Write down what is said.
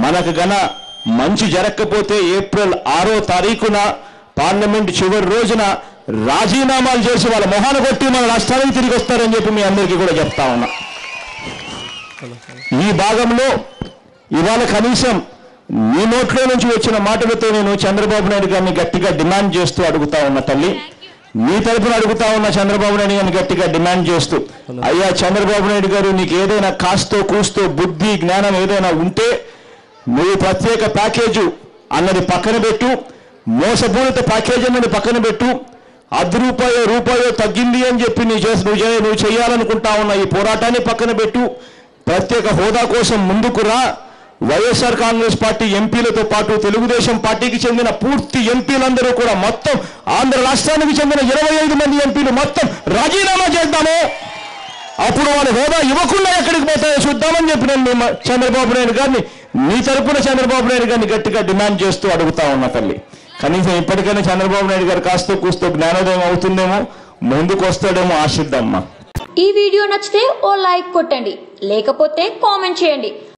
మనకు గన మంచి జరగకపోతే ఏప్రిల్ ఆరో తారీఖున పార్లమెంట్ చివరి రోజున రాజీనామాలు చేసి వాళ్ళ మొహాన కొట్టి మన రాష్ట్రానికి తిరిగి వస్తారని చెప్పి మీ అందరికీ కూడా చెప్తా ఉన్నా ఈ భాగంలో ఇవాళ కనీసం నీ నోట్లో నుంచి వచ్చిన మాటలతో నేను చంద్రబాబు నాయుడు గారిని గట్టిగా డిమాండ్ చేస్తూ అడుగుతా ఉన్నా తల్లి నీ తరపున అడుగుతా ఉన్న చంద్రబాబు నాయుడు గారిని గట్టిగా డిమాండ్ చేస్తూ అయ్యా చంద్రబాబు నాయుడు గారు నీకు ఏదైనా కాస్తో కూస్తో బుద్ధి జ్ఞానం ఏదైనా ఉంటే నువ్వు ప్రత్యేక ప్యాకేజు అన్నది పక్కన పెట్టు మోసపూరిత ప్యాకేజ్ అన్నది పక్కన పెట్టు అర్ధ రూపాయో రూపాయో తగ్గింది అని చెప్పి నీ చేసి నువ్వు చేయ- నువ్వు చేయాలనుకుంటా ఉన్న ఈ పోరాటాన్ని పక్కన పెట్టు ప్రత్యేక హోదా కోసం ముందుకు రా వైఎస్ఆర్ కాంగ్రెస్ పార్టీ ఎంపీలతో పాటు తెలుగుదేశం పార్టీకి చెందిన పూర్తి ఎంపీలందరూ కూడా మొత్తం ఆంధ్ర రాష్ట్రానికి చెందిన ఇరవై ఐదు మంది ఎంపీలు మొత్తం రాజీనామా చేద్దాము అప్పుడు వాళ్ళ హోదా ఇవ్వకుండా ఎక్కడికి పోతాయో చూద్దామని చెప్పి నేను మీ చంద్రబాబు నాయుడు గారిని నీ తరపున చంద్రబాబు నాయుడు గారిని గట్టిగా డిమాండ్ చేస్తూ అడుగుతా ఉన్నా తల్లి కనీసం ఇప్పటికైనా చంద్రబాబు నాయుడు గారు కాస్త కూస్తో జ్ఞానోదయం అవుతుందేమో ముందుకు వస్తాడేమో ఆశిద్దామ్మా ఈ వీడియో నచ్చితే ఓ లైక్ కొట్టండి లేకపోతే కామెంట్ చేయండి